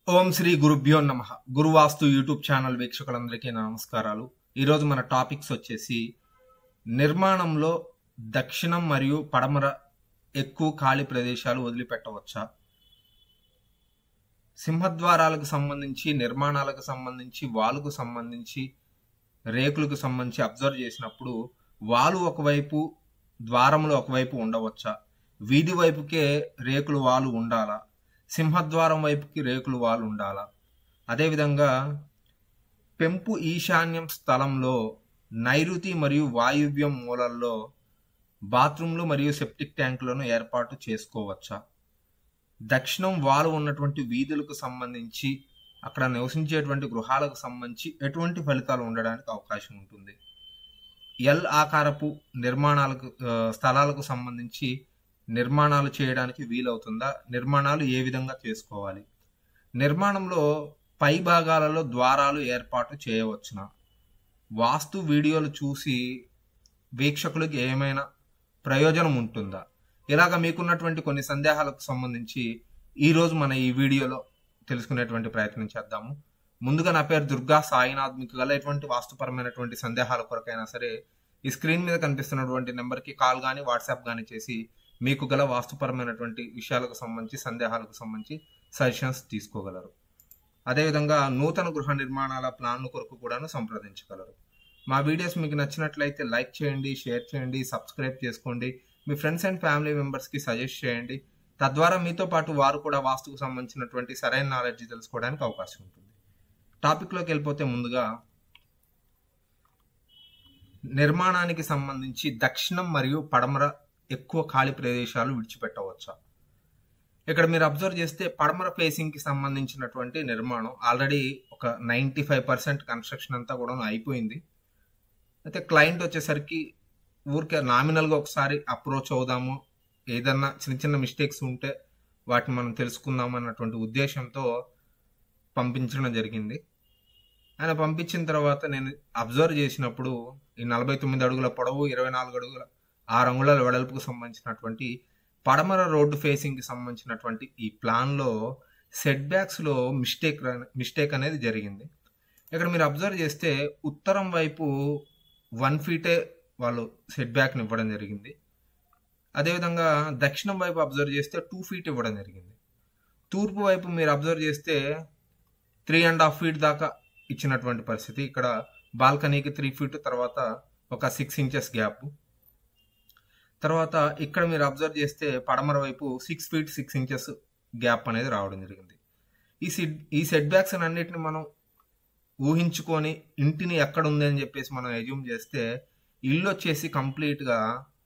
ఓం శ్రీ గురుభ్యో నమ గురువాస్తు YouTube channel వీక్షకులందరికీ నా నమస్కారాలు ఈరోజు మన టాపిక్స్ వచ్చేసి నిర్మాణంలో దక్షిణం మరియు పడమర ఎక్కువ ఖాళీ ప్రదేశాలు వదిలిపెట్టవచ్చా సింహద్వారాలకు సంబంధించి నిర్మాణాలకు సంబంధించి వాలుకు సంబంధించి రేకులకు సంబంధించి అబ్జర్వ్ చేసినప్పుడు వాలు ఒకవైపు ద్వారములు ఒకవైపు ఉండవచ్చా వీధి వైపుకే రేకులు వాలు ఉండాలా సింహద్వారం వైపుకి రేకులు వాలు ఉండాలా అదేవిధంగా పెంపు ఈశాన్యం స్థలంలో నైరుతి మరియు వాయువ్యం మూలల్లో బాత్రూంలు మరియు సెప్టిక్ ట్యాంకులను ఏర్పాటు చేసుకోవచ్చా దక్షిణం వాలు ఉన్నటువంటి వీధులకు సంబంధించి అక్కడ నివసించేటువంటి గృహాలకు సంబంధించి ఎటువంటి ఫలితాలు ఉండడానికి అవకాశం ఉంటుంది ఎల్ ఆకారపు నిర్మాణాలకు ఆ, స్థలాలకు సంబంధించి నిర్మాణాలు చేయడానికి వీలవుతుందా నిర్మాణాలు ఏ విధంగా చేసుకోవాలి నిర్మాణంలో పై భాగాలలో ద్వారాలు ఏర్పాటు చేయవచ్చునా వాస్తు వీడియోలు చూసి వీక్షకులకు ఏమైనా ప్రయోజనం ఉంటుందా ఇలాగ మీకున్నటువంటి కొన్ని సందేహాలకు సంబంధించి ఈరోజు మన ఈ వీడియోలో తెలుసుకునేటువంటి ప్రయత్నం చేద్దాము ముందుగా నా పేరు దుర్గా సాయినాథ్ మీకు గల ఎటువంటి వాస్తుపరమైనటువంటి సందేహాల కొరకైనా సరే ఈ స్క్రీన్ మీద కనిపిస్తున్నటువంటి నెంబర్కి కాల్ కానీ వాట్సాప్ కానీ చేసి మీకు గల వాస్తుపరమైనటువంటి విషయాలకు సంబంధించి సందేహాలకు సంబంధించి సజెషన్స్ తీసుకోగలరు అదేవిధంగా నూతన గృహ నిర్మాణాల ప్లాన్ల కొరకు కూడాను సంప్రదించగలరు మా వీడియోస్ మీకు నచ్చినట్లయితే లైక్ చేయండి షేర్ చేయండి సబ్స్క్రైబ్ చేసుకోండి మీ ఫ్రెండ్స్ అండ్ ఫ్యామిలీ మెంబర్స్కి సజెస్ట్ చేయండి తద్వారా మీతో పాటు వారు కూడా వాస్తుకు సంబంధించినటువంటి సరైన నాలెడ్జ్ తెలుసుకోవడానికి అవకాశం ఉంటుంది టాపిక్లోకి వెళ్ళిపోతే ముందుగా నిర్మాణానికి సంబంధించి దక్షిణం మరియు పడమర ఎక్కువ ఖాళీ ప్రదేశాలు విడిచిపెట్టవచ్చా ఇక్కడ మీరు అబ్జర్వ్ చేస్తే పడమర ఫేసింగ్ కి సంబంధించినటువంటి నిర్మాణం ఆల్రెడీ ఒక నైంటీ ఫైవ్ పర్సెంట్ కన్స్ట్రక్షన్ అంతా కూడా అయిపోయింది అయితే క్లయింట్ వచ్చేసరికి ఊరికే నామినల్గా ఒకసారి అప్రోచ్ అవుదాము ఏదన్నా చిన్న చిన్న మిస్టేక్స్ ఉంటే వాటిని మనం తెలుసుకుందాం అన్నటువంటి ఉద్దేశంతో పంపించడం జరిగింది ఆయన పంపించిన తర్వాత నేను అబ్జర్వ్ చేసినప్పుడు ఈ నలభై తొమ్మిది అడుగుల పొడవు ఇరవై నాలుగు అడుగుల ఆరు అంగుళాల వెడల్పుకు సంబంధించినటువంటి పడమర రోడ్డు ఫేసింగ్ కి సంబంధించినటువంటి ఈ ప్లాన్ లో సెట్ బ్యాక్స్ లో మిస్టేక్ మిస్టేక్ అనేది జరిగింది ఇక్కడ మీరు అబ్జర్వ్ చేస్తే ఉత్తరం వైపు వన్ ఫీటే వాళ్ళు సెట్ బ్యాక్ ఇవ్వడం జరిగింది అదేవిధంగా దక్షిణం వైపు అబ్జర్వ్ చేస్తే టూ ఫీట్ ఇవ్వడం జరిగింది తూర్పు వైపు మీరు అబ్జర్వ్ చేస్తే త్రీ అండ్ హాఫ్ ఫీట్ దాకా ఇచ్చినటువంటి పరిస్థితి ఇక్కడ బాల్కనీకి త్రీ ఫీట్ తర్వాత ఒక సిక్స్ ఇంచెస్ గ్యాప్ తర్వాత ఇక్కడ మీరు అబ్జర్వ్ చేస్తే పడమర వైపు six feet six inches gap అనేది రావడం జరిగింది ఈ సిడ్ ఈ సెట్ బ్యాక్స్ అన్నిటిని మనం ఊహించుకొని ఇంటిని ఎక్కడ ఉంది అని చెప్పేసి మనం ఎజ్యూమ్ చేస్తే ఇల్లు వచ్చేసి కంప్లీట్గా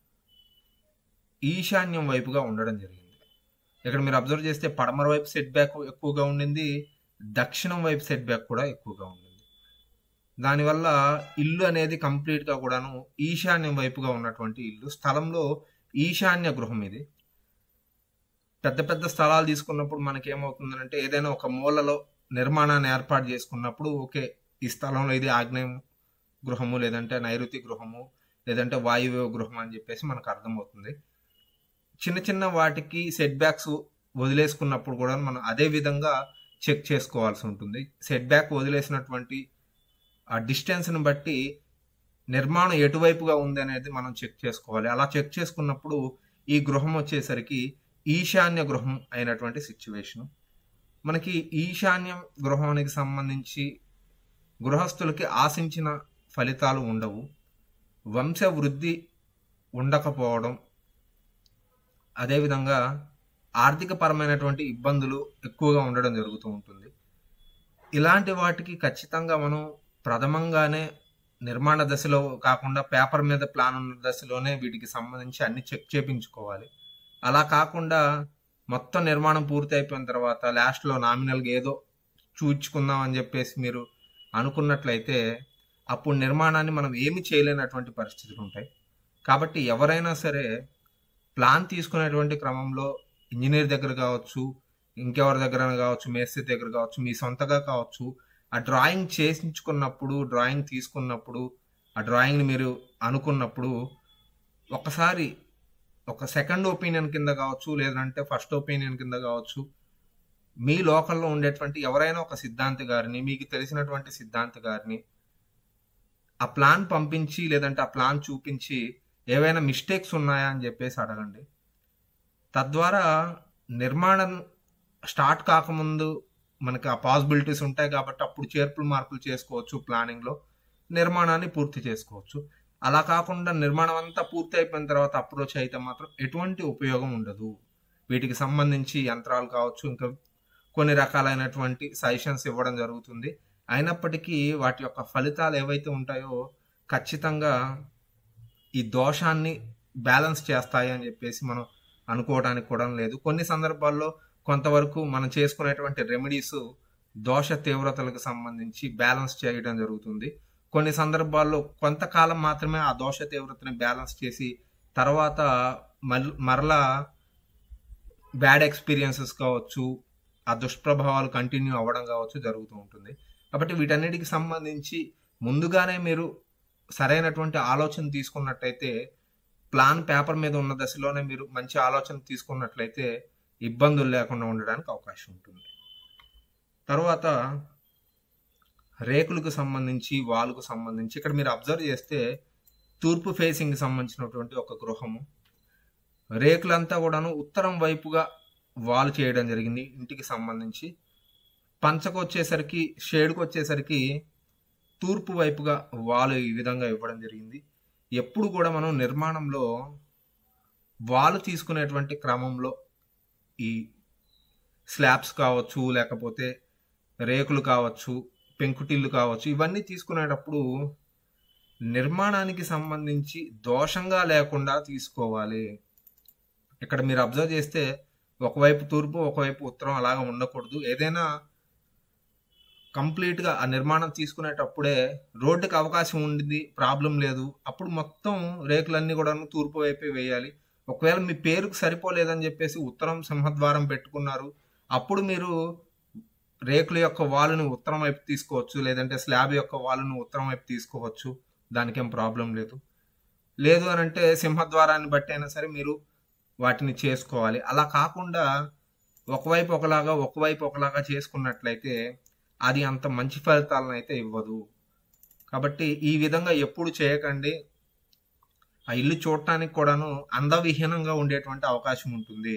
ఈశాన్యం వైపుగా ఉండడం జరిగింది ఇక్కడ మీరు అబ్జర్వ్ చేస్తే పడమర వైపు సెట్ బ్యాక్ ఎక్కువగా ఉండింది దక్షిణం వైపు సెట్ బ్యాక్ కూడా ఎక్కువగా ఉండింది దానివల్ల ఇల్లు అనేది కంప్లీట్గా కూడాను ఈశాన్యం వైపుగా ఉన్నటువంటి ఇల్లు స్థలంలో ఈశాన్య గృహం ఇది పెద్ద పెద్ద స్థలాలు తీసుకున్నప్పుడు మనకి ఏమవుతుందంటే ఏదైనా ఒక మూలలో నిర్మాణాన్ని ఏర్పాటు చేసుకున్నప్పుడు ఓకే ఈ స్థలంలో ఇది ఆగ్నేయం గృహము లేదంటే నైరుతి గృహము లేదంటే వాయువ్య గృహం అని చెప్పేసి మనకు అర్థమవుతుంది చిన్న చిన్న వాటికి సెట్ బ్యాక్స్ వదిలేసుకున్నప్పుడు కూడా మనం అదే విధంగా చెక్ చేసుకోవాల్సి ఉంటుంది సెట్ బ్యాక్ వదిలేసినటువంటి ఆ డిస్టెన్స్ని బట్టి నిర్మాణం ఎటువైపుగా ఉంది అనేది మనం చెక్ చేసుకోవాలి అలా చెక్ చేసుకున్నప్పుడు ఈ గృహం వచ్చేసరికి ఈశాన్య గృహం అయినటువంటి సిచ్యువేషన్ మనకి ఈశాన్యం గృహానికి సంబంధించి గృహస్థులకి ఆశించిన ఫలితాలు ఉండవు వంశ వృద్ధి ఉండకపోవడం అదేవిధంగా ఆర్థిక పరమైనటువంటి ఇబ్బందులు ఎక్కువగా ఉండడం జరుగుతూ ఉంటుంది ఇలాంటి వాటికి ఖచ్చితంగా మనం ప్రథమంగానే నిర్మాణ దశలో కాకుండా పేపర్ మీద ప్లాన్ ఉన్న దశలోనే వీటికి సంబంధించి అన్ని చెక్ చేపించుకోవాలి అలా కాకుండా మొత్తం నిర్మాణం పూర్తి అయిపోయిన తర్వాత లాస్ట్లో నామినల్గా ఏదో చూచుకుందాం అని చెప్పేసి మీరు అనుకున్నట్లయితే అప్పుడు నిర్మాణాన్ని మనం ఏమి చేయలేనటువంటి పరిస్థితులు ఉంటాయి కాబట్టి ఎవరైనా సరే ప్లాన్ తీసుకునేటువంటి క్రమంలో ఇంజనీర్ దగ్గర కావచ్చు ఇంకెవరి దగ్గర కావచ్చు మేస్త్రి దగ్గర కావచ్చు మీ సొంతగా కావచ్చు ఆ డ్రాయింగ్ చేయించుకున్నప్పుడు డ్రాయింగ్ తీసుకున్నప్పుడు ఆ డ్రాయింగ్ని మీరు అనుకున్నప్పుడు ఒకసారి ఒక సెకండ్ ఒపీనియన్ కింద కావచ్చు లేదంటే ఫస్ట్ ఒపీనియన్ కింద కావచ్చు మీ లోకల్లో ఉండేటువంటి ఎవరైనా ఒక సిద్ధాంతి గారిని మీకు తెలిసినటువంటి సిద్ధాంతి గారిని ఆ ప్లాన్ పంపించి లేదంటే ఆ ప్లాన్ చూపించి ఏవైనా మిస్టేక్స్ ఉన్నాయా అని చెప్పేసి అడగండి తద్వారా నిర్మాణం స్టార్ట్ కాకముందు మనకి ఆ పాసిబిలిటీస్ ఉంటాయి కాబట్టి అప్పుడు చేర్పులు మార్పులు చేసుకోవచ్చు ప్లానింగ్లో నిర్మాణాన్ని పూర్తి చేసుకోవచ్చు అలా కాకుండా నిర్మాణం అంతా పూర్తి అయిపోయిన తర్వాత అప్రోచ్ అయితే మాత్రం ఎటువంటి ఉపయోగం ఉండదు వీటికి సంబంధించి యంత్రాలు కావచ్చు ఇంకా కొన్ని రకాలైనటువంటి సజెషన్స్ ఇవ్వడం జరుగుతుంది అయినప్పటికీ వాటి యొక్క ఫలితాలు ఏవైతే ఉంటాయో ఖచ్చితంగా ఈ దోషాన్ని బ్యాలెన్స్ చేస్తాయి అని చెప్పేసి మనం అనుకోవడానికి కూడా లేదు కొన్ని సందర్భాల్లో కొంతవరకు మనం చేసుకునేటువంటి రెమెడీస్ దోష తీవ్రతలకు సంబంధించి బ్యాలెన్స్ చేయడం జరుగుతుంది కొన్ని సందర్భాల్లో కొంతకాలం మాత్రమే ఆ దోష తీవ్రతని బ్యాలెన్స్ చేసి తర్వాత మల్ మరలా బ్యాడ్ ఎక్స్పీరియన్సెస్ కావచ్చు ఆ దుష్ప్రభావాలు కంటిన్యూ అవ్వడం కావచ్చు జరుగుతూ ఉంటుంది కాబట్టి వీటన్నిటికి సంబంధించి ముందుగానే మీరు సరైనటువంటి ఆలోచన తీసుకున్నట్టయితే ప్లాన్ పేపర్ మీద ఉన్న దశలోనే మీరు మంచి ఆలోచన తీసుకున్నట్లయితే ఇబ్బందులు లేకుండా ఉండడానికి అవకాశం ఉంటుంది తర్వాత రేకులకు సంబంధించి వాల్కు సంబంధించి ఇక్కడ మీరు అబ్జర్వ్ చేస్తే తూర్పు ఫేసింగ్ సంబంధించినటువంటి ఒక గృహము రేకులంతా కూడాను ఉత్తరం వైపుగా వాల్ చేయడం జరిగింది ఇంటికి సంబంధించి పంచకు వచ్చేసరికి షేడ్కి వచ్చేసరికి తూర్పు వైపుగా వాల్ ఈ విధంగా ఇవ్వడం జరిగింది ఎప్పుడు కూడా మనం నిర్మాణంలో వాల్ తీసుకునేటువంటి క్రమంలో ఈ స్లాబ్స్ కావచ్చు లేకపోతే రేకులు కావచ్చు పెంకుటిల్లు కావచ్చు ఇవన్నీ తీసుకునేటప్పుడు నిర్మాణానికి సంబంధించి దోషంగా లేకుండా తీసుకోవాలి ఇక్కడ మీరు అబ్జర్వ్ చేస్తే ఒకవైపు తూర్పు ఒకవైపు ఉత్తరం అలాగా ఉండకూడదు ఏదైనా కంప్లీట్గా ఆ నిర్మాణం తీసుకునేటప్పుడే రోడ్డుకి అవకాశం ఉండింది ప్రాబ్లం లేదు అప్పుడు మొత్తం రేకులన్నీ కూడా తూర్పు వైపే వేయాలి ఒకవేళ మీ పేరుకు సరిపోలేదని చెప్పేసి ఉత్తరం సింహద్వారం పెట్టుకున్నారు అప్పుడు మీరు రేకుల యొక్క వాలుని ఉత్తరం వైపు తీసుకోవచ్చు లేదంటే స్లాబ్ యొక్క వాలును ఉత్తరం వైపు తీసుకోవచ్చు దానికేం ప్రాబ్లం లేదు లేదు అని అంటే సింహద్వారాన్ని బట్టి అయినా సరే మీరు వాటిని చేసుకోవాలి అలా కాకుండా ఒకవైపు ఒకలాగా ఒకవైపు ఒకలాగా చేసుకున్నట్లయితే అది అంత మంచి ఫలితాలను అయితే ఇవ్వదు కాబట్టి ఈ విధంగా ఎప్పుడు చేయకండి ఆ ఇల్లు చూడటానికి కూడాను అందవిహీనంగా ఉండేటువంటి అవకాశం ఉంటుంది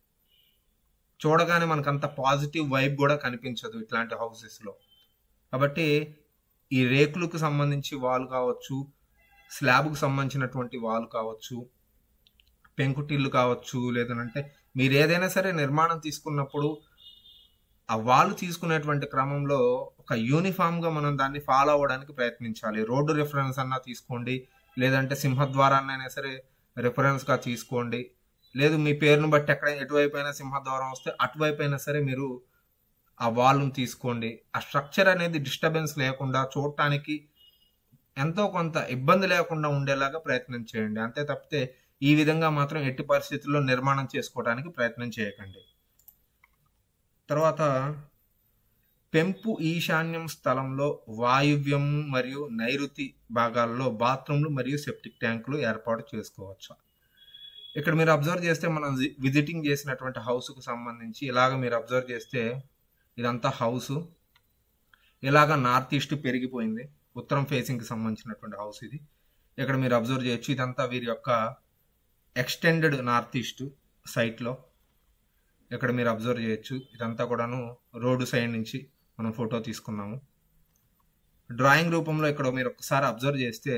చూడగానే మనకు అంత పాజిటివ్ వైబ్ కూడా కనిపించదు ఇట్లాంటి హౌసెస్లో కాబట్టి ఈ రేకులకు సంబంధించి వాల్ కావచ్చు స్లాబ్కు సంబంధించినటువంటి వాల్ కావచ్చు పెంకుటిల్లు కావచ్చు లేదనంటే మీరు ఏదైనా సరే నిర్మాణం తీసుకున్నప్పుడు ఆ వాళ్ళు తీసుకునేటువంటి క్రమంలో ఒక యూనిఫామ్గా మనం దాన్ని ఫాలో అవ్వడానికి ప్రయత్నించాలి రోడ్డు రిఫరెన్స్ అన్నా తీసుకోండి లేదంటే సింహద్వారాన్ని అయినా సరే రిఫరెన్స్గా తీసుకోండి లేదు మీ పేరును బట్టి ఎక్కడ ఎటువైపు అయినా సింహద్వారం వస్తే అటువైపు అయినా సరే మీరు ఆ వాల్ను తీసుకోండి ఆ స్ట్రక్చర్ అనేది డిస్టర్బెన్స్ లేకుండా చూడటానికి ఎంతో కొంత ఇబ్బంది లేకుండా ఉండేలాగా ప్రయత్నం చేయండి అంతే తప్పితే ఈ విధంగా మాత్రం ఎట్టి పరిస్థితుల్లో నిర్మాణం చేసుకోవడానికి ప్రయత్నం చేయకండి తర్వాత పెంపు ఈశాన్యం స్థలంలో వాయువ్యం మరియు నైరుతి భాగాల్లో బాత్రూమ్లు మరియు సెప్టిక్ ట్యాంకులు ఏర్పాటు చేసుకోవచ్చు ఇక్కడ మీరు అబ్జర్వ్ చేస్తే మనం విజిటింగ్ చేసినటువంటి హౌస్కు సంబంధించి ఇలాగ మీరు అబ్జర్వ్ చేస్తే ఇదంతా హౌస్ ఇలాగ నార్త్ ఈస్ట్ పెరిగిపోయింది ఉత్తరం ఫేసింగ్కి సంబంధించినటువంటి హౌస్ ఇది ఇక్కడ మీరు అబ్జర్వ్ చేయొచ్చు ఇదంతా వీరి యొక్క ఎక్స్టెండెడ్ నార్త్ ఈస్ట్ సైట్లో ఇక్కడ మీరు అబ్జర్వ్ చేయొచ్చు ఇదంతా కూడాను రోడ్డు సైడ్ నుంచి మనం ఫోటో తీసుకున్నాము డ్రాయింగ్ రూపంలో ఇక్కడ మీరు ఒకసారి అబ్జర్వ్ చేస్తే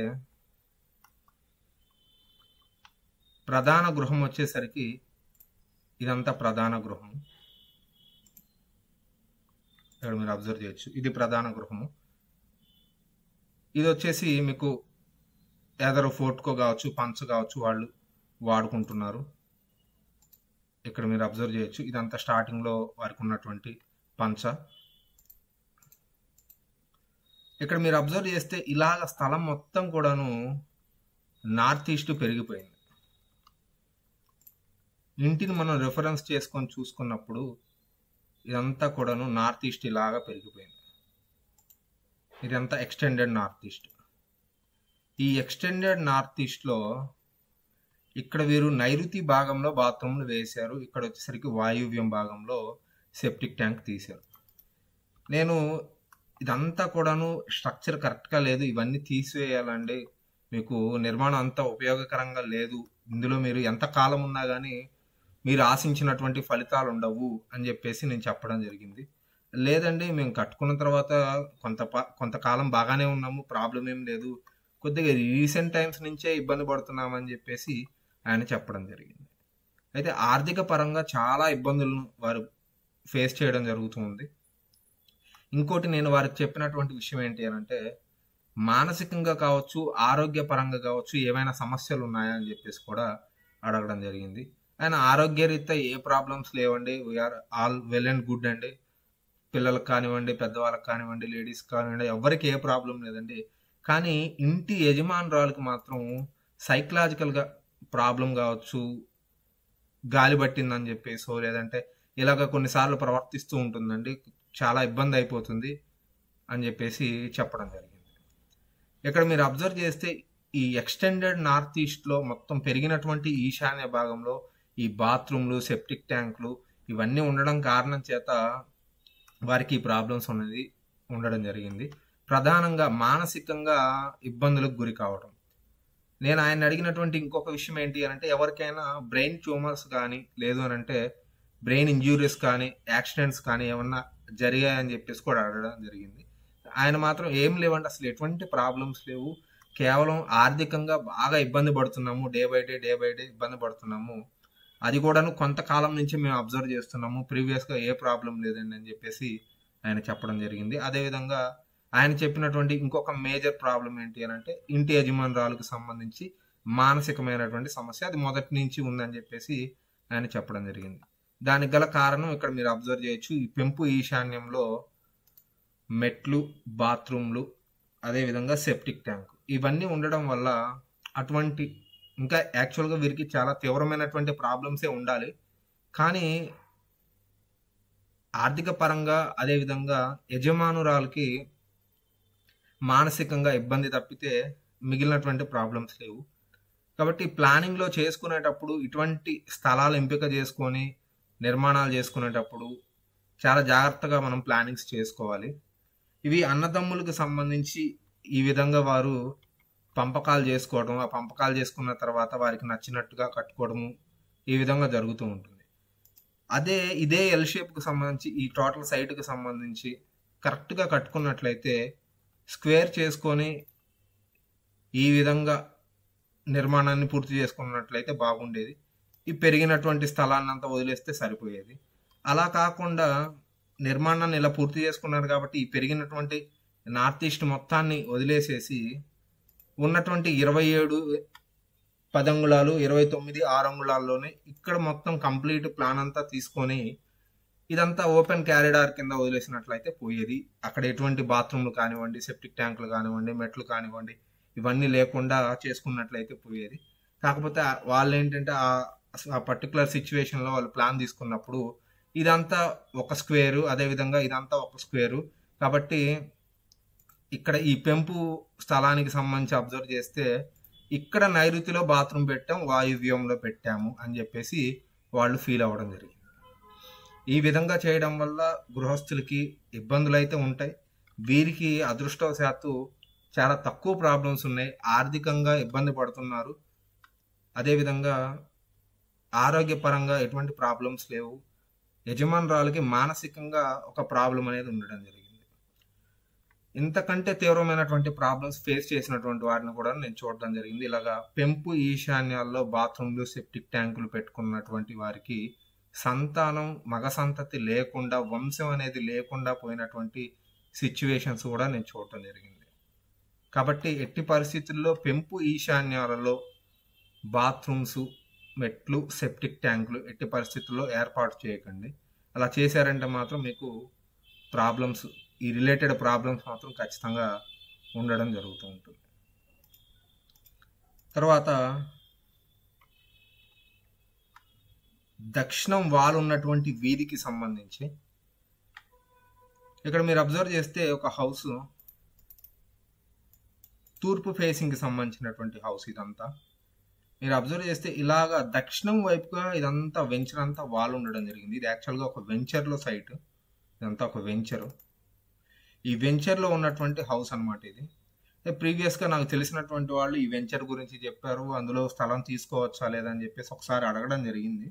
ప్రధాన గృహం వచ్చేసరికి ఇదంతా ప్రధాన గృహం ఇక్కడ మీరు అబ్జర్వ్ చేయొచ్చు ఇది ప్రధాన గృహము ఇది వచ్చేసి మీకు ఎదరు ఫోర్ట్కో కావచ్చు పంచ్ కావచ్చు వాళ్ళు వాడుకుంటున్నారు ఇక్కడ మీరు అబ్జర్వ్ చేయొచ్చు ఇదంతా స్టార్టింగ్లో వారికి ఉన్నటువంటి పంచ ఇక్కడ మీరు అబ్జర్వ్ చేస్తే ఇలాగ స్థలం మొత్తం కూడాను నార్త్ ఈస్ట్ పెరిగిపోయింది ఇంటిని మనం రిఫరెన్స్ చేసుకొని చూసుకున్నప్పుడు ఇదంతా కూడాను నార్త్ ఈస్ట్ ఇలాగా పెరిగిపోయింది ఇదంతా ఎక్స్టెండెడ్ నార్త్ ఈస్ట్ ఈ ఎక్స్టెండెడ్ నార్త్ ఈస్ట్లో ఇక్కడ వీరు నైరుతి భాగంలో బాత్రూమ్లు వేశారు ఇక్కడ వచ్చేసరికి వాయువ్యం భాగంలో సెప్టిక్ ట్యాంక్ తీశారు నేను ఇదంతా కూడాను స్ట్రక్చర్ కరెక్ట్గా లేదు ఇవన్నీ తీసివేయాలండి మీకు నిర్మాణం అంత ఉపయోగకరంగా లేదు ఇందులో మీరు ఎంత కాలం ఉన్నా కానీ మీరు ఆశించినటువంటి ఫలితాలు ఉండవు అని చెప్పేసి నేను చెప్పడం జరిగింది లేదండి మేము కట్టుకున్న తర్వాత కొంత ప- కొంతకాలం బాగానే ఉన్నాము ప్రాబ్లం ఏం లేదు కొద్దిగా రీసెంట్ టైమ్స్ నుంచే ఇబ్బంది పడుతున్నామని చెప్పేసి ఆయన చెప్పడం జరిగింది అయితే ఆర్థిక పరంగా చాలా ఇబ్బందులను వారు ఫేస్ చేయడం జరుగుతుంది ఇంకోటి నేను వారికి చెప్పినటువంటి విషయం ఏంటి అని అంటే మానసికంగా కావచ్చు ఆరోగ్య పరంగా కావచ్చు ఏమైనా సమస్యలు ఉన్నాయా అని చెప్పేసి కూడా అడగడం జరిగింది ఆయన ఆరోగ్యరీత్యా ఏ ప్రాబ్లమ్స్ లేవండి we are all well and good అండి పిల్లలకు కానివ్వండి పెద్దవాళ్ళకి కానివ్వండి లేడీస్ కానివ్వండి ఎవరికి ఏ ప్రాబ్లం లేదండి కానీ ఇంటి యజమానురాలకు మాత్రం సైకలాజికల్గా ప్రాబ్లం కావచ్చు గాలి పట్టిందని చెప్పేసో లేదంటే ఇలాగ కొన్నిసార్లు ప్రవర్తిస్తూ ఉంటుందండి చాలా ఇబ్బంది అయిపోతుంది అని చెప్పేసి చెప్పడం జరిగింది ఇక్కడ మీరు అబ్జర్వ్ చేస్తే ఈ ఎక్స్టెండెడ్ నార్త్ ఈస్ట్లో మొత్తం పెరిగినటువంటి ఈశాన్య భాగంలో ఈ బాత్రూమ్లు సెప్టిక్ ట్యాంకులు ఇవన్నీ ఉండడం కారణం చేత వారికి ఈ ప్రాబ్లమ్స్ అనేది ఉండడం జరిగింది ప్రధానంగా మానసికంగా ఇబ్బందులకు గురి కావడం నేను ఆయన అడిగినటువంటి ఇంకొక విషయం ఏంటి అని అంటే ఎవరికైనా బ్రెయిన్ ట్యూమర్స్ కానీ లేదు అని అంటే బ్రెయిన్ ఇంజూరీస్ కానీ యాక్సిడెంట్స్ కానీ ఏమన్నా జరిగాయని చెప్పేసి కూడా అడగడం జరిగింది ఆయన మాత్రం ఏం లేవంటే అసలు ఎటువంటి ప్రాబ్లమ్స్ లేవు కేవలం ఆర్థికంగా బాగా ఇబ్బంది పడుతున్నాము day by day day by day ఇబ్బంది పడుతున్నాము అది కూడాను కొంతకాలం నుంచి మేము అబ్జర్వ్ చేస్తున్నాము ప్రీవియస్గా ఏ ప్రాబ్లం లేదండి అని చెప్పేసి ఆయన చెప్పడం జరిగింది అదేవిధంగా ఆయన చెప్పినటువంటి ఇంకొక మేజర్ ప్రాబ్లం ఏంటి అని అంటే ఇంటి యజమానురాలకు సంబంధించి మానసికమైనటువంటి సమస్య అది మొదటి నుంచి ఉందని చెప్పేసి ఆయన చెప్పడం జరిగింది దానికి గల కారణం ఇక్కడ మీరు అబ్జర్వ్ చేయొచ్చు ఈ పెంపు ఈశాన్యంలో మెట్లు బాత్రూమ్లు అదేవిధంగా సెప్టిక్ ట్యాంక్ ఇవన్నీ ఉండడం వల్ల అటువంటి ఇంకా యాక్చువల్గా వీరికి చాలా తీవ్రమైనటువంటి ప్రాబ్లమ్సే ఉండాలి కానీ ఆర్థిక పరంగా అదేవిధంగా యజమానురాలకి మానసికంగా ఇబ్బంది తప్పితే మిగిలినటువంటి ప్రాబ్లమ్స్ లేవు కాబట్టి ప్లానింగ్లో చేసుకునేటప్పుడు ఇటువంటి స్థలాలు ఎంపిక చేసుకొని నిర్మాణాలు చేసుకునేటప్పుడు చాలా జాగ్రత్తగా మనం ప్లానింగ్స్ చేసుకోవాలి ఇవి అన్నదమ్ములకు సంబంధించి ఈ విధంగా వారు పంపకాలు చేసుకోవడం ఆ పంపకాలు చేసుకున్న తర్వాత వారికి నచ్చినట్టుగా కట్టుకోవడము ఈ విధంగా జరుగుతూ ఉంటుంది అదే ఇదే ఎల్ షేప్కి సంబంధించి ఈ టోటల్ సైట్కి సంబంధించి కరెక్ట్గా కట్టుకున్నట్లయితే స్క్వేర్ చేసుకొని ఈ విధంగా నిర్మాణాన్ని పూర్తి చేసుకున్నట్లయితే బాగుండేది ఈ పెరిగినటువంటి స్థలాన్ని అంతా వదిలేస్తే సరిపోయేది అలా కాకుండా నిర్మాణాన్ని ఇలా పూర్తి చేసుకున్నారు కాబట్టి ఈ పెరిగినటువంటి నార్త్ ఈస్ట్ మొత్తాన్ని వదిలేసేసి ఉన్నటువంటి ఇరవై ఏడు పదంగుళాలు ఇరవై తొమ్మిది ఆరు అంగుళాల్లోనే ఇక్కడ మొత్తం కంప్లీట్ ప్లాన్ అంతా తీసుకొని ఇదంతా ఓపెన్ క్యారిడార్ కింద వదిలేసినట్లయితే పోయేది అక్కడ ఎటువంటి బాత్రూమ్లు కానివ్వండి సెప్టిక్ ట్యాంకులు కానివ్వండి మెట్లు కానివ్వండి ఇవన్నీ లేకుండా చేసుకున్నట్లయితే పోయేది కాకపోతే వాళ్ళు ఏంటంటే ఆ పర్టికులర్ సిచ్యువేషన్లో వాళ్ళు ప్లాన్ తీసుకున్నప్పుడు ఇదంతా ఒక స్క్వేరు అదేవిధంగా ఇదంతా ఒక స్క్వేరు కాబట్టి ఇక్కడ ఈ పెంపు స్థలానికి సంబంధించి అబ్జర్వ్ చేస్తే ఇక్కడ నైరుతిలో బాత్రూమ్ పెట్టాం వాయువ్యంలో పెట్టాము అని చెప్పేసి వాళ్ళు ఫీల్ అవ్వడం జరిగింది ఈ విధంగా చేయడం వల్ల గృహస్థులకి ఇబ్బందులు అయితే ఉంటాయి వీరికి అదృష్టవశాత్తు చాలా తక్కువ ప్రాబ్లమ్స్ ఉన్నాయి ఆర్థికంగా ఇబ్బంది పడుతున్నారు అదేవిధంగా ఆరోగ్యపరంగా ఎటువంటి ప్రాబ్లమ్స్ లేవు యజమానురాలకి మానసికంగా ఒక ప్రాబ్లం అనేది ఉండడం జరిగింది ఇంతకంటే తీవ్రమైనటువంటి ప్రాబ్లమ్స్ ఫేస్ చేసినటువంటి వారిని కూడా నేను చూడడం జరిగింది ఇలాగా పెంపు ఈశాన్యాల్లో బాత్రూమ్లు సెప్టిక్ ట్యాంకులు పెట్టుకున్నటువంటి వారికి సంతానం మగ సంతతి లేకుండా వంశం అనేది లేకుండా పోయినటువంటి సిచ్యువేషన్స్ కూడా నేను చూడటం జరిగింది కాబట్టి ఎట్టి పరిస్థితుల్లో పెంపు ఈశాన్యాలలో బాత్రూమ్స్ మెట్లు సెప్టిక్ ట్యాంకులు ఎట్టి పరిస్థితుల్లో ఏర్పాటు చేయకండి అలా చేశారంటే మాత్రం మీకు ప్రాబ్లమ్స్ ఈ రిలేటెడ్ ప్రాబ్లమ్స్ మాత్రం ఖచ్చితంగా ఉండడం జరుగుతూ ఉంటుంది తర్వాత దక్షిణం వాల్ ఉన్నటువంటి వీధికి సంబంధించి ఇక్కడ మీరు అబ్జర్వ్ చేస్తే ఒక హౌస్ తూర్పు ఫేసింగ్కి సంబంధించినటువంటి హౌస్ ఇదంతా మీరు అబ్జర్వ్ చేస్తే ఇలాగా దక్షిణం వైపుగా ఇదంతా వెంచర్ అంతా వాల్ ఉండడం జరిగింది ఇది యాక్చువల్గా ఒక వెంచర్లో సైట్ ఇదంతా ఒక వెంచర్ ఈ వెంచర్లో ఉన్నటువంటి హౌస్ అనమాట ఇది ప్రీవియస్గా నాకు తెలిసినటువంటి వాళ్ళు ఈ వెంచర్ గురించి చెప్పారు అందులో స్థలం తీసుకోవచ్చా లేదని చెప్పేసి ఒకసారి అడగడం జరిగింది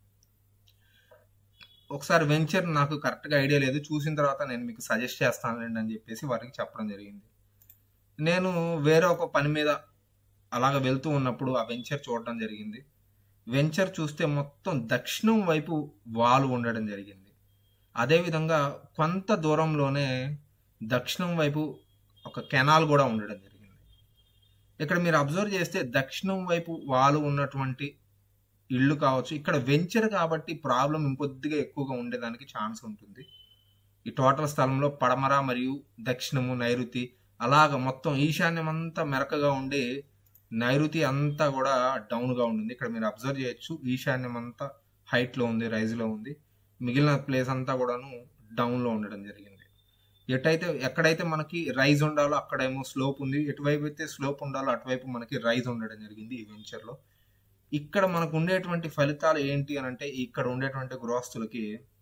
ఒకసారి వెంచర్ నాకు కరెక్ట్గా ఐడియా లేదు చూసిన తర్వాత నేను మీకు సజెస్ట్ చేస్తానండి అని చెప్పేసి వారికి చెప్పడం జరిగింది నేను వేరే ఒక పని మీద అలాగ వెళ్తూ ఉన్నప్పుడు ఆ వెంచర్ చూడడం జరిగింది వెంచర్ చూస్తే మొత్తం దక్షిణం వైపు వాలు ఉండడం జరిగింది అదేవిధంగా కొంత దూరంలోనే దక్షిణం వైపు ఒక కెనాల్ కూడా ఉండడం జరిగింది ఇక్కడ మీరు అబ్జర్వ్ చేస్తే దక్షిణం వైపు వాలు ఉన్నటువంటి ఇల్లు కావచ్చు ఇక్కడ వెంచర్ కాబట్టి ప్రాబ్లం ఇంకొద్దిగా ఎక్కువగా ఉండేదానికి ఛాన్స్ ఉంటుంది ఈ టోటల్ స్థలంలో పడమర మరియు దక్షిణము నైరుతి అలాగ మొత్తం ఈశాన్యం అంతా మెరకగా ఉండి నైరుతి అంతా కూడా డౌన్గా ఉంటుంది ఇక్కడ మీరు అబ్జర్వ్ చేయొచ్చు ఈశాన్యం అంతా హైట్లో ఉంది రైజ్లో ఉంది మిగిలిన ప్లేస్ అంతా కూడాను డౌన్లో ఉండడం జరిగింది ఎటైతే ఎక్కడైతే మనకి రైజ్ ఉండాలో అక్కడేమో స్లోప్ ఉంది ఎటువైపు అయితే స్లోప్ ఉండాలో అటువైపు మనకి రైజ్ ఉండడం జరిగింది ఈ వెంచర్లో ఇక్కడ మనకు ఉండేటువంటి ఫలితాలు ఏంటి అని అంటే ఇక్కడ ఉండేటువంటి గృహస్థులకి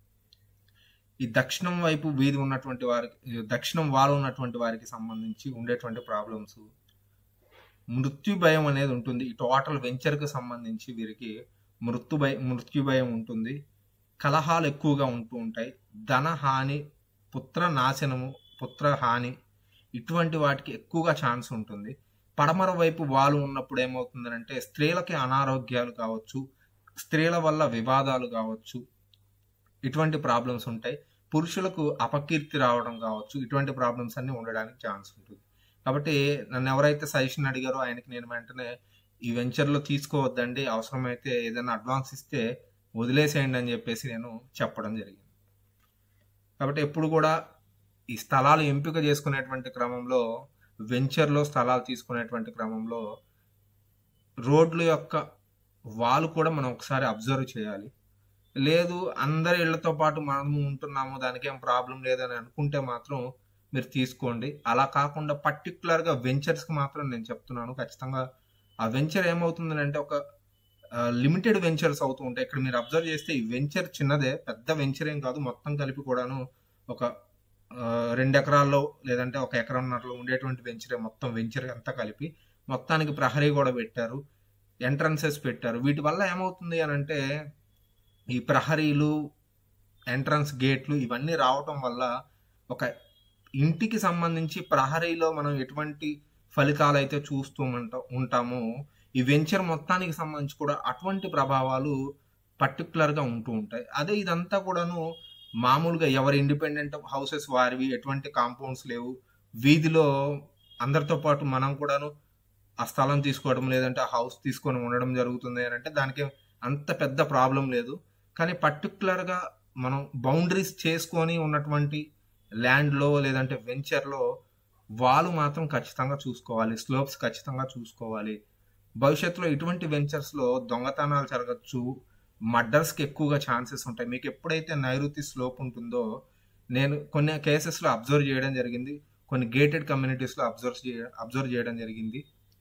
ఈ దక్షిణం వైపు వీధి ఉన్నటువంటి వారికి దక్షిణం వాలు ఉన్నటువంటి వారికి సంబంధించి ఉండేటువంటి ప్రాబ్లమ్స్ మృత్యు భయం అనేది ఉంటుంది ఈ టోటల్ వెంచర్కి సంబంధించి వీరికి మృత్యు భయం మృత్యు భయం ఉంటుంది కలహాలు ఎక్కువగా ఉంటూ ఉంటాయి ధన హాని పుత్ర నాశనము పుత్ర హాని ఇటువంటి వాటికి ఎక్కువగా ఛాన్స్ ఉంటుంది పడమర వైపు వాలు ఉన్నప్పుడు ఏమవుతుందంటే స్త్రీలకి అనారోగ్యాలు కావచ్చు స్త్రీల వల్ల వివాదాలు కావచ్చు ఇటువంటి ప్రాబ్లమ్స్ ఉంటాయి పురుషులకు అపకీర్తి రావడం కావచ్చు ఇటువంటి ప్రాబ్లమ్స్ అన్ని ఉండడానికి ఛాన్స్ ఉంటుంది కాబట్టి నన్ను ఎవరైతే సజెషన్ అడిగారో ఆయనకి నేను వెంటనే ఈ వెంచర్లో తీసుకోవద్దండి అవసరమైతే ఏదైనా అడ్వాన్స్ ఇస్తే వదిలేసేయండి అని చెప్పేసి నేను చెప్పడం జరిగింది కాబట్టి ఎప్పుడు కూడా ఈ స్థలాలు ఎంపిక చేసుకునేటువంటి క్రమంలో వెంచర్లో స్థలాలు తీసుకునేటువంటి క్రమంలో రోడ్ల యొక్క వాళ్ళు కూడా మనం ఒకసారి అబ్జర్వ్ చేయాలి లేదు అందరి ఇళ్లతో పాటు మనము ఉంటున్నాము దానికి ఏం ప్రాబ్లం లేదని అనుకుంటే మాత్రం మీరు తీసుకోండి అలా కాకుండా పర్టికులర్గా వెంచర్స్కి మాత్రం నేను చెప్తున్నాను ఖచ్చితంగా ఆ వెంచర్ ఏమవుతుంది అంటే ఒక లిమిటెడ్ వెంచర్స్ అవుతూ ఉంటాయి ఇక్కడ మీరు అబ్జర్వ్ చేస్తే ఈ వెంచర్ చిన్నదే పెద్ద వెంచర్ ఏం కాదు మొత్తం కలిపి కూడాను ఒక రెండు ఎకరాల్లో లేదంటే ఒక ఎకరంన్నరలో ఉండేటువంటి వెంచర్ మొత్తం వెంచర్ అంతా కలిపి మొత్తానికి ప్రహరీ కూడా పెట్టారు ఎంట్రన్సెస్ పెట్టారు వీటి వల్ల ఏమవుతుంది అని అంటే ఈ ప్రహరీలు ఎంట్రన్స్ గేట్లు ఇవన్నీ రావటం వల్ల ఒక ఇంటికి సంబంధించి ప్రహరీలో మనం ఎటువంటి ఫలితాలు అయితే చూస్తూ ఉంటామో ఈ వెంచర్ మొత్తానికి సంబంధించి కూడా అటువంటి ప్రభావాలు పర్టికులర్గా ఉంటూ ఉంటాయి అదే ఇదంతా కూడాను మామూలుగా ఎవరి ఇండిపెండెంట్ హౌసెస్ వారివి ఎటువంటి కాంపౌండ్స్ లేవు వీధిలో అందరితో పాటు మనం కూడాను ఆ స్థలం తీసుకోవడం లేదంటే ఆ హౌస్ తీసుకొని ఉండడం జరుగుతుంది అని అంటే దానికి అంత పెద్ద ప్రాబ్లం లేదు కానీ పర్టికులర్గా మనం బౌండరీస్ చేసుకొని ఉన్నటువంటి ల్యాండ్లో లేదంటే వెంచర్లో వాళ్ళు మాత్రం ఖచ్చితంగా చూసుకోవాలి స్లోప్స్ ఖచ్చితంగా చూసుకోవాలి భవిష్యత్తులో ఇటువంటి వెంచర్స్లో దొంగతనాలు జరగచ్చు మర్డర్స్కి ఎక్కువగా ఛాన్సెస్ ఉంటాయి మీకు ఎప్పుడైతే నైరుతి స్లోప్ ఉంటుందో నేను కొన్ని కేసెస్లో అబ్జర్వ్ చేయడం జరిగింది కొన్ని గేటెడ్ కమ్యూనిటీస్లో అబ్జర్వ్ చేయ అబ్జర్వ్ చేయడం జరిగింది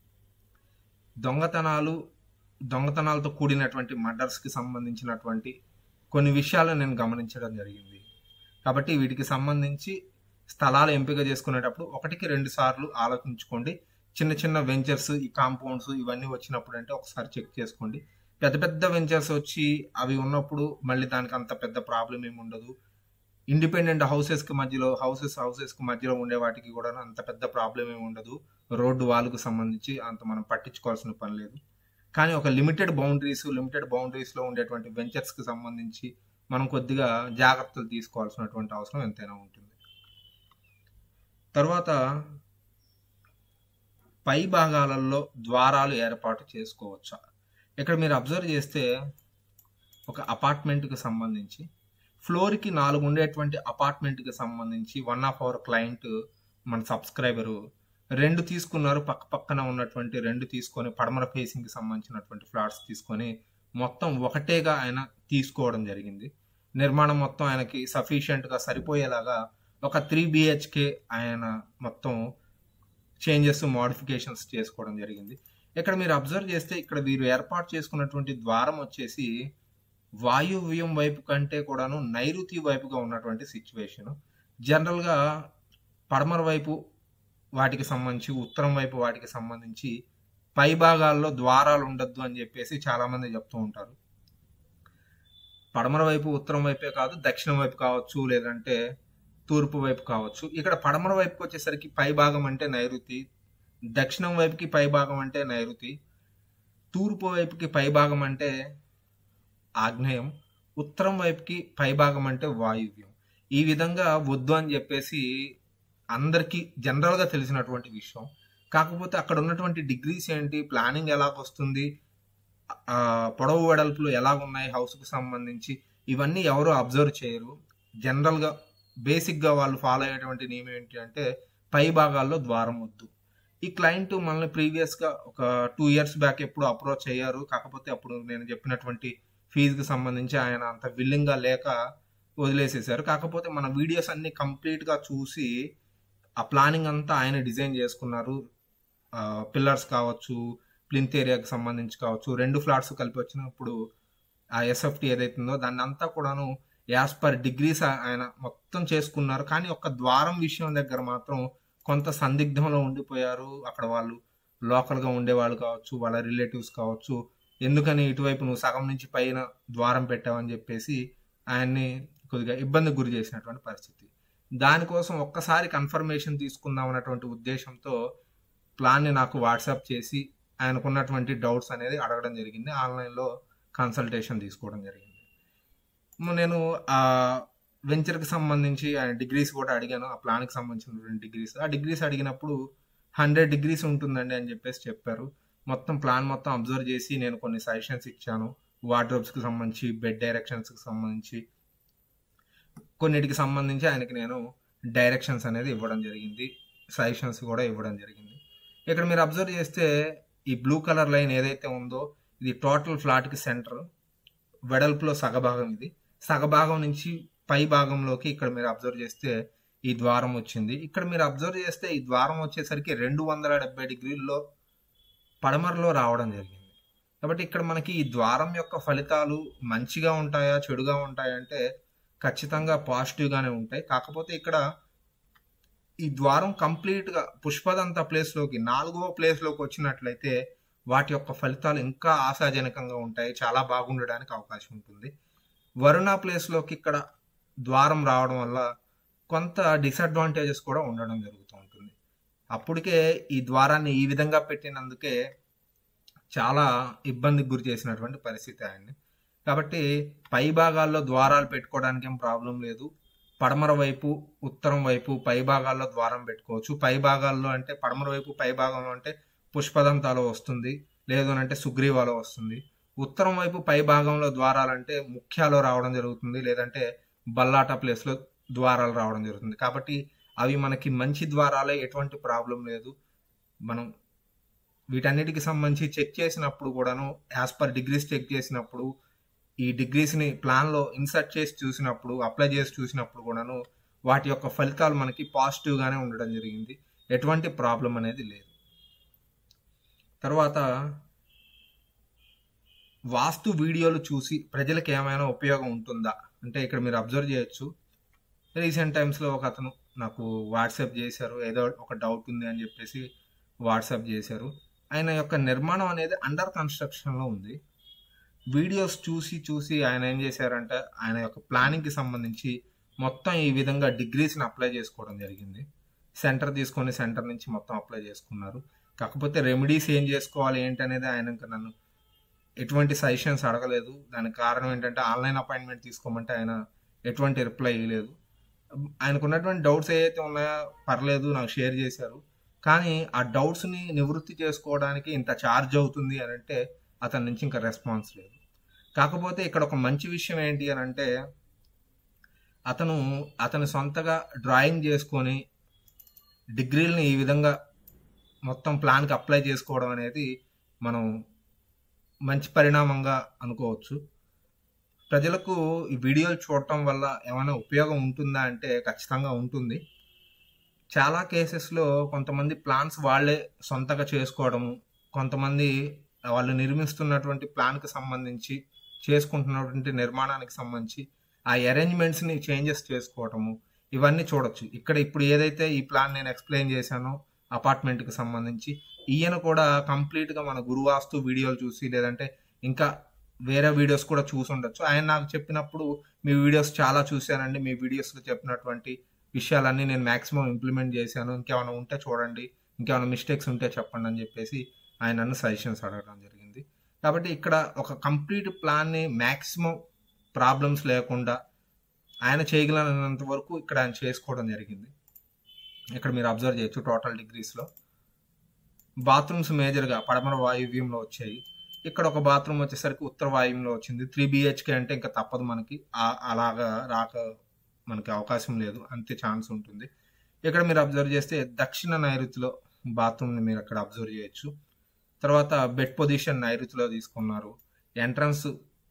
దొంగతనాలు దొంగతనాలతో కూడినటువంటి మర్డర్స్కి సంబంధించినటువంటి కొన్ని విషయాలు నేను గమనించడం జరిగింది కాబట్టి వీటికి సంబంధించి స్థలాలు ఎంపిక చేసుకునేటప్పుడు ఒకటికి రెండు సార్లు ఆలోచించుకోండి చిన్న చిన్న వెంచర్స్ ఈ కాంపౌండ్స్ ఇవన్నీ వచ్చినప్పుడు అంటే ఒకసారి చెక్ చేసుకోండి పెద్ద పెద్ద వెంచర్స్ వచ్చి అవి ఉన్నప్పుడు మళ్ళీ దానికి అంత పెద్ద ప్రాబ్లం ఏమి ఉండదు ఇండిపెండెంట్ హౌసెస్కి మధ్యలో హౌసెస్ హౌసెస్కి మధ్యలో ఉండే వాటికి కూడా అంత పెద్ద ప్రాబ్లం ఏమి ఉండదు రోడ్డు వాళ్ళకు సంబంధించి అంత మనం పట్టించుకోవాల్సిన పని లేదు కానీ ఒక లిమిటెడ్ బౌండరీస్ లిమిటెడ్ బౌండరీస్లో ఉండేటువంటి వెంచర్స్కి సంబంధించి మనం కొద్దిగా జాగ్రత్తలు తీసుకోవాల్సినటువంటి అవసరం ఎంతైనా ఉంటుంది తర్వాత పై భాగాలలో ద్వారాలు ఏర్పాటు చేసుకోవచ్చా ఇక్కడ మీరు అబ్జర్వ్ చేస్తే ఒక అపార్ట్మెంట్కి సంబంధించి ఫ్లోర్కి నాలుగు ఉండేటువంటి అపార్ట్మెంట్కి సంబంధించి వన్ ఆఫ్ అవర్ క్లయింట్ మన సబ్స్క్రైబరు రెండు తీసుకున్నారు పక్క పక్కన ఉన్నటువంటి రెండు తీసుకొని పడమర ఫేసింగ్కి సంబంధించినటువంటి ఫ్లాట్స్ తీసుకొని మొత్తం ఒకటేగా ఆయన తీసుకోవడం జరిగింది నిర్మాణం మొత్తం ఆయనకి సఫిషియెంట్గా సరిపోయేలాగా ఒక త్రీ బిహెచ్కే ఆయన మొత్తం చేంజెస్ మోడిఫికేషన్స్ చేసుకోవడం జరిగింది ఇక్కడ మీరు అబ్జర్వ్ చేస్తే ఇక్కడ వీరు ఏర్పాటు చేసుకున్నటువంటి ద్వారం వచ్చేసి వాయువ్యం వైపు కంటే కూడాను నైరుతి వైపుగా ఉన్నటువంటి సిచ్యువేషన్ జనరల్గా పడమర వైపు వాటికి సంబంధించి ఉత్తరం వైపు వాటికి సంబంధించి పై భాగాల్లో ద్వారాలు ఉండొద్దు అని చెప్పేసి చాలా మంది చెప్తూ ఉంటారు పడమర వైపు ఉత్తరం వైపే కాదు దక్షిణం వైపు కావచ్చు లేదంటే తూర్పు వైపు కావచ్చు ఇక్కడ పడమర వైపుకి వచ్చేసరికి పై భాగం అంటే నైరుతి దక్షిణం వైపుకి పై భాగం అంటే నైరుతి తూర్పు వైపుకి పై భాగం అంటే ఆగ్నేయం ఉత్తరం వైపుకి పై భాగం అంటే వాయువ్యం ఈ విధంగా వద్దు అని చెప్పేసి అందరికీ జనరల్గా తెలిసినటువంటి విషయం కాకపోతే అక్కడ ఉన్నటువంటి డిగ్రీస్ ఏంటి ప్లానింగ్ ఎలాగొస్తుంది ఆ, పొడవు వెడల్పులు ఎలా ఉన్నాయి హౌస్కి సంబంధించి ఇవన్నీ ఎవరు అబ్జర్వ్ చేయరు జనరల్గా బేసిక్గా వాళ్ళు ఫాలో అయ్యేటువంటి నియమం ఏంటి అంటే పై భాగాల్లో ద్వారం వద్దు ఈ క్లయింట్ మనల్ని ప్రీవియస్గా ఒక టూ ఇయర్స్ బ్యాక్ ఎప్పుడు అప్రోచ్ అయ్యారు కాకపోతే అప్పుడు నేను చెప్పినటువంటి ఫీజుకి సంబంధించి ఆయన అంత విల్లింగ్గా లేక వదిలేసేసారు కాకపోతే మన వీడియోస్ అన్ని కంప్లీట్గా చూసి ఆ ప్లానింగ్ అంతా ఆయన డిజైన్ చేసుకున్నారు పిల్లర్స్ కావచ్చు ప్లింత్ ఏరియాకి సంబంధించి కావచ్చు రెండు ఫ్లాట్స్ కలిపి వచ్చినప్పుడు ఆ ఎస్ఎఫ్టీ ఏదైతుందో దాన్ని అంతా కూడాను యాజ్ పర్ డిగ్రీస్ ఆయన మొత్తం చేసుకున్నారు కానీ ఒక్క ద్వారం విషయం దగ్గర మాత్రం కొంత సందిగ్ధంలో ఉండిపోయారు అక్కడ వాళ్ళు లోకల్గా ఉండేవాళ్ళు కావచ్చు వాళ్ళ రిలేటివ్స్ కావచ్చు ఎందుకని ఇటువైపు నువ్వు సగం నుంచి పైన ద్వారం పెట్టావని చెప్పేసి ఆయన్ని కొద్దిగా ఇబ్బందికి గురి చేసినటువంటి పరిస్థితి దానికోసం ఒక్కసారి కన్ఫర్మేషన్ తీసుకుందాం అన్నటువంటి ఉద్దేశంతో ప్లాన్ని నాకు వాట్సాప్ చేసి ఆయనకున్నటువంటి డౌట్స్ అనేది అడగడం జరిగింది ఆన్లైన్లో కన్సల్టేషన్ తీసుకోవడం జరిగింది మ- నేను ఆ వెంచర్కి సంబంధించి ఆయన డిగ్రీస్ కూడా అడిగాను ఆ ప్లాన్కి సంబంధించినటువంటి డిగ్రీస్ ఆ డిగ్రీస్ అడిగినప్పుడు హండ్రెడ్ డిగ్రీస్ ఉంటుందండి అని చెప్పేసి చెప్పారు మొత్తం ప్లాన్ మొత్తం అబ్జర్వ్ చేసి నేను కొన్ని సజెషన్స్ ఇచ్చాను వార్డ్రోబ్స్కి సంబంధించి బెడ్ డైరెక్షన్స్కి సంబంధించి కొన్నిటికి సంబంధించి ఆయనకి నేను డైరెక్షన్స్ అనేది ఇవ్వడం జరిగింది సజెషన్స్ కూడా ఇవ్వడం జరిగింది ఇక్కడ మీరు అబ్జర్వ్ చేస్తే ఈ బ్లూ కలర్ లైన్ ఏదైతే ఉందో ఇది టోటల్ ఫ్లాట్కి సెంటర్ వెడల్పులో సగభాగం ఇది సగభాగం నుంచి పై భాగంలోకి ఇక్కడ మీరు అబ్జర్వ్ చేస్తే ఈ ద్వారం వచ్చింది ఇక్కడ మీరు అబ్జర్వ్ చేస్తే ఈ ద్వారం వచ్చేసరికి రెండు వందల డెబ్బై డిగ్రీల్లో పడమరలో రావడం జరిగింది కాబట్టి ఇక్కడ మనకి ఈ ద్వారం యొక్క ఫలితాలు మంచిగా ఉంటాయా చెడుగా ఉంటాయా అంటే ఖచ్చితంగా పాజిటివ్గానే ఉంటాయి కాకపోతే ఇక్కడ ఈ ద్వారం కంప్లీట్గా పుష్పదంత ప్లేస్లోకి నాలుగవ ప్లేస్లోకి వచ్చినట్లయితే వాటి యొక్క ఫలితాలు ఇంకా ఆశాజనకంగా ఉంటాయి చాలా బాగుండడానికి అవకాశం ఉంటుంది వరుణ ప్లేస్లోకి ఇక్కడ ద్వారం రావడం వల్ల కొంత డిసడ్వాంటేజెస్ కూడా ఉండడం జరుగుతూ ఉంటుంది అప్పటికే ఈ ద్వారాన్ని ఈ విధంగా పెట్టినందుకే చాలా ఇబ్బందికి గురి చేసినటువంటి పరిస్థితి ఆయన్ని కాబట్టి పై భాగాల్లో ద్వారాలు పెట్టుకోవడానికి ఏం ప్రాబ్లం లేదు పడమర వైపు ఉత్తరం వైపు పై భాగాల్లో ద్వారం పెట్టుకోవచ్చు పై భాగాల్లో అంటే పడమర వైపు పై భాగంలో అంటే పుష్పదంతాలో వస్తుంది లేదు అని అంటే సుగ్రీవాలో వస్తుంది ఉత్తరం వైపు పై భాగంలో ద్వారాలంటే ముఖ్యాలో రావడం జరుగుతుంది లేదంటే బల్లాట ప్లేస్లో ద్వారాలు రావడం జరుగుతుంది కాబట్టి అవి మనకి మంచి ద్వారాలే ఎటువంటి ప్రాబ్లం లేదు మనం వీటన్నిటికి సంబంధించి చెక్ చేసినప్పుడు కూడాను యాజ్ పర్ డిగ్రీస్ చెక్ చేసినప్పుడు ఈ డిగ్రీస్ని ప్లాన్లో ఇన్సర్ట్ చేసి చూసినప్పుడు అప్లై చేసి చూసినప్పుడు కూడాను వాటి యొక్క ఫలితాలు మనకి పాజిటివ్గానే ఉండడం జరిగింది ఎటువంటి ప్రాబ్లం అనేది లేదు తర్వాత వాస్తు వీడియోలు చూసి ప్రజలకు ఏమైనా ఉపయోగం ఉంటుందా అంటే ఇక్కడ మీరు అబ్జర్వ్ చేయొచ్చు రీసెంట్ టైమ్స్లో ఒక అతను నాకు వాట్సాప్ చేశారు ఏదో ఒక డౌట్ ఉంది అని చెప్పేసి వాట్సాప్ చేశారు ఆయన యొక్క నిర్మాణం అనేది అండర్ కన్స్ట్రక్షన్లో ఉంది వీడియోస్ చూసి చూసి ఆయన ఏం చేశారంటే ఆయన యొక్క ప్లానింగ్కి సంబంధించి మొత్తం ఈ విధంగా డిగ్రీస్ని అప్లై చేసుకోవడం జరిగింది సెంటర్ తీసుకొని సెంటర్ నుంచి మొత్తం అప్లై చేసుకున్నారు కాకపోతే రెమెడీస్ ఏం చేసుకోవాలి ఏంటి అనేది ఆయన ఇంకా నన్ను ఎటువంటి సజెషన్స్ అడగలేదు దానికి కారణం ఏంటంటే ఆన్లైన్ అపాయింట్మెంట్ తీసుకోమంటే ఆయన ఎటువంటి రిప్లై ఇవ్వలేదు ఆయనకు ఉన్నటువంటి డౌట్స్ ఏవైతే ఉన్నాయో పర్లేదు నాకు షేర్ చేశారు కానీ ఆ డౌట్స్ని నివృత్తి చేసుకోవడానికి ఇంత ఛార్జ్ అవుతుంది అని అంటే అతని నుంచి ఇంకా రెస్పాన్స్ లేదు కాకపోతే ఇక్కడ ఒక మంచి విషయం ఏంటి అని అంటే అతను అతని సొంతగా డ్రాయింగ్ చేసుకొని డిగ్రీలని ఈ విధంగా మొత్తం ప్లాన్కి అప్లై చేసుకోవడం అనేది మనం మంచి పరిణామంగా అనుకోవచ్చు ప్రజలకు ఈ వీడియోలు చూడటం వల్ల ఏమైనా ఉపయోగం ఉంటుందా అంటే ఖచ్చితంగా ఉంటుంది చాలా కేసెస్లో కొంతమంది ప్లాన్స్ వాళ్ళే సొంతగా చేసుకోవడము కొంతమంది వాళ్ళు నిర్మిస్తున్నటువంటి ప్లాన్కి సంబంధించి చేసుకుంటున్నటువంటి నిర్మాణానికి సంబంధించి ఆ అరేంజ్మెంట్స్ని చేంజెస్ చేసుకోవటము ఇవన్నీ చూడొచ్చు ఇక్కడ ఇప్పుడు ఏదైతే ఈ ప్లాన్ నేను ఎక్స్ప్లెయిన్ చేశానో అపార్ట్మెంట్కి సంబంధించి ఈయన కూడా కంప్లీట్గా మన గురువాస్తు వీడియోలు చూసి లేదంటే ఇంకా వేరే వీడియోస్ కూడా చూసి ఉండొచ్చు ఆయన నాకు చెప్పినప్పుడు మీ వీడియోస్ చాలా చూశానండి మీ వీడియోస్లో చెప్పినటువంటి విషయాలన్నీ నేను మాక్సిమం ఇంప్లిమెంట్ చేశాను ఇంకేమైనా ఉంటే చూడండి ఇంకేమైనా మిస్టేక్స్ ఉంటే చెప్పండి అని చెప్పేసి ఆయన నన్ను సజెషన్స్ అడగడం జరిగింది కాబట్టి ఇక్కడ ఒక కంప్లీట్ ప్లాన్ని మ్యాక్సిమం ప్రాబ్లమ్స్ లేకుండా ఆయన చేయగలిగినంత వరకు ఇక్కడ ఆయన చేసుకోవడం జరిగింది ఇక్కడ మీరు అబ్జర్వ్ చేయొచ్చు టోటల్ డిగ్రీస్లో బాత్రూమ్స్ మేజర్గా పడమర వాయువ్యంలో వచ్చాయి ఇక్కడ ఒక బాత్రూమ్ వచ్చేసరికి ఉత్తర వాయువ్యంలో వచ్చింది త్రీ బిహెచ్కే అంటే ఇంకా తప్పదు మనకి ఆ- అలాగా రాక మనకి అవకాశం లేదు అంతే ఛాన్స్ ఉంటుంది ఇక్కడ మీరు అబ్జర్వ్ చేస్తే దక్షిణ నైరుతిలో బాత్రూమ్ని మీరు అక్కడ అబ్జర్వ్ చేయొచ్చు తర్వాత బెడ్ పొజిషన్ నైరుతిలో తీసుకున్నారు ఎంట్రన్స్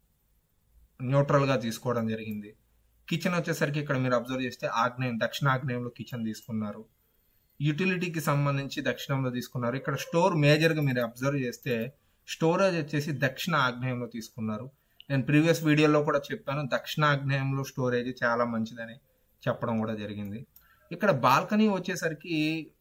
న్యూట్రల్గా తీసుకోవడం జరిగింది కిచెన్ వచ్చేసరికి ఇక్కడ మీరు అబ్జర్వ్ చేస్తే ఆగ్నేయం దక్షిణాగ్నేయంలో కిచెన్ తీసుకున్నారు యూటిలిటీకి సంబంధించి దక్షిణంలో తీసుకున్నారు ఇక్కడ స్టోర్ మేజర్గా మీరు అబ్జర్వ్ చేస్తే స్టోరేజ్ వచ్చేసి దక్షిణ ఆగ్నేయంలో తీసుకున్నారు నేను ప్రీవియస్ వీడియోలో కూడా చెప్పాను దక్షిణ ఆగ్నేయంలో స్టోరేజ్ చాలా మంచిదని చెప్పడం కూడా జరిగింది ఇక్కడ బాల్కనీ వచ్చేసరికి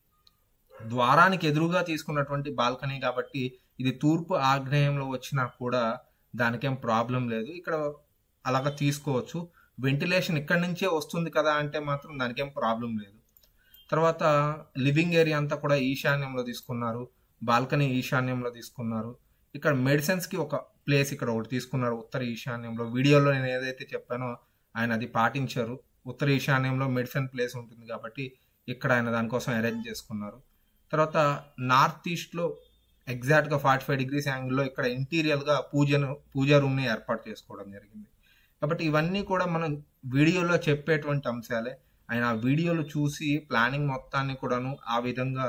ద్వారానికి ఎదురుగా తీసుకున్నటువంటి బాల్కనీ కాబట్టి ఇది తూర్పు ఆగ్నేయంలో వచ్చినా కూడా దానికేం ప్రాబ్లం లేదు ఇక్కడ అలాగా తీసుకోవచ్చు వెంటిలేషన్ ఇక్కడి నుంచే వస్తుంది కదా అంటే మాత్రం దానికేం ప్రాబ్లం లేదు తర్వాత లివింగ్ ఏరియా అంతా కూడా ఈశాన్యంలో తీసుకున్నారు బాల్కనీ ఈశాన్యంలో తీసుకున్నారు ఇక్కడ మెడిసిన్స్ కి ఒక ప్లేస్ ఇక్కడ ఒకటి తీసుకున్నారు ఉత్తర ఈశాన్యంలో వీడియోలో నేను ఏదైతే చెప్పానో ఆయన అది పాటించారు ఉత్తర ఈశాన్యంలో మెడిసిన్ ప్లేస్ ఉంటుంది కాబట్టి ఇక్కడ ఆయన దానికోసం అరేంజ్ చేసుకున్నారు తర్వాత నార్త్ ఈస్ట్ లో ఎగ్జాక్ట్ గా ఫార్టీ ఫైవ్ డిగ్రీస్ యాంగిల్లో ఇక్కడ ఇంటీరియర్ గా పూజను పూజా రూమ్ ని ఏర్పాటు చేసుకోవడం జరిగింది కాబట్టి ఇవన్నీ కూడా మనం వీడియోలో చెప్పేటువంటి అంశాలే ఆయన ఆ వీడియోలు చూసి ప్లానింగ్ మొత్తాన్ని కూడాను ఆ విధంగా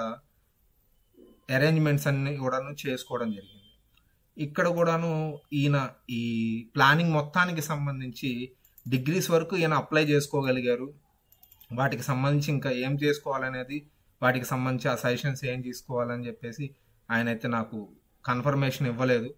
అరేంజ్మెంట్స్ అన్ని కూడాను చేసుకోవడం జరిగింది ఇక్కడ కూడాను ఈయన ఈ ప్లానింగ్ మొత్తానికి సంబంధించి డిగ్రీస్ వరకు ఈయన అప్లై చేసుకోగలిగారు వాటికి సంబంధించి ఇంకా ఏం చేసుకోవాలనేది వాటికి సంబంధించి ఆ సజెషన్స్ ఏం తీసుకోవాలని చెప్పేసి ఆయన అయితే నాకు కన్ఫర్మేషన్ ఇవ్వలేదు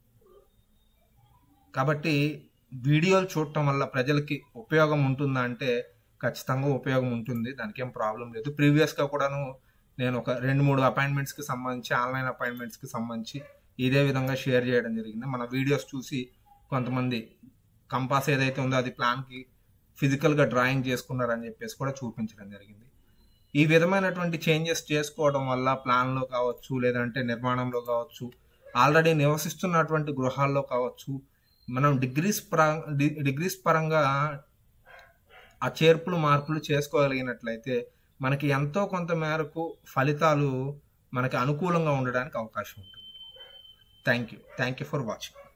కాబట్టి వీడియోలు చూడటం వల్ల ప్రజలకి ఉపయోగం ఉంటుందా అంటే ఖచ్చితంగా ఉపయోగం ఉంటుంది దానికి ఏం ప్రాబ్లం లేదు ప్రీవియస్గా కూడాను నేను ఒక రెండు మూడు అపాయింట్మెంట్స్కి సంబంధించి ఆన్లైన్ అపాయింట్మెంట్స్కి సంబంధించి ఇదే విధంగా షేర్ చేయడం జరిగింది మన వీడియోస్ చూసి కొంతమంది కంపాస్ ఏదైతే ఉందో అది ప్లాన్కి ఫిజికల్గా డ్రాయింగ్ చేసుకున్నారని చెప్పేసి కూడా చూపించడం జరిగింది ఈ విధమైనటువంటి చేంజెస్ చేసుకోవడం వల్ల ప్లాన్లో కావచ్చు లేదంటే నిర్మాణంలో కావచ్చు ఆల్రెడీ నివసిస్తున్నటువంటి గృహాల్లో కావచ్చు మనం డిగ్రీస్ పర డిగ్రీస్ పరంగా ఆ చేర్పులు మార్పులు చేసుకోగలిగినట్లయితే మనకి ఎంతో కొంత మేరకు ఫలితాలు మనకి అనుకూలంగా ఉండడానికి అవకాశం ఉంటుంది thank you thank you for watching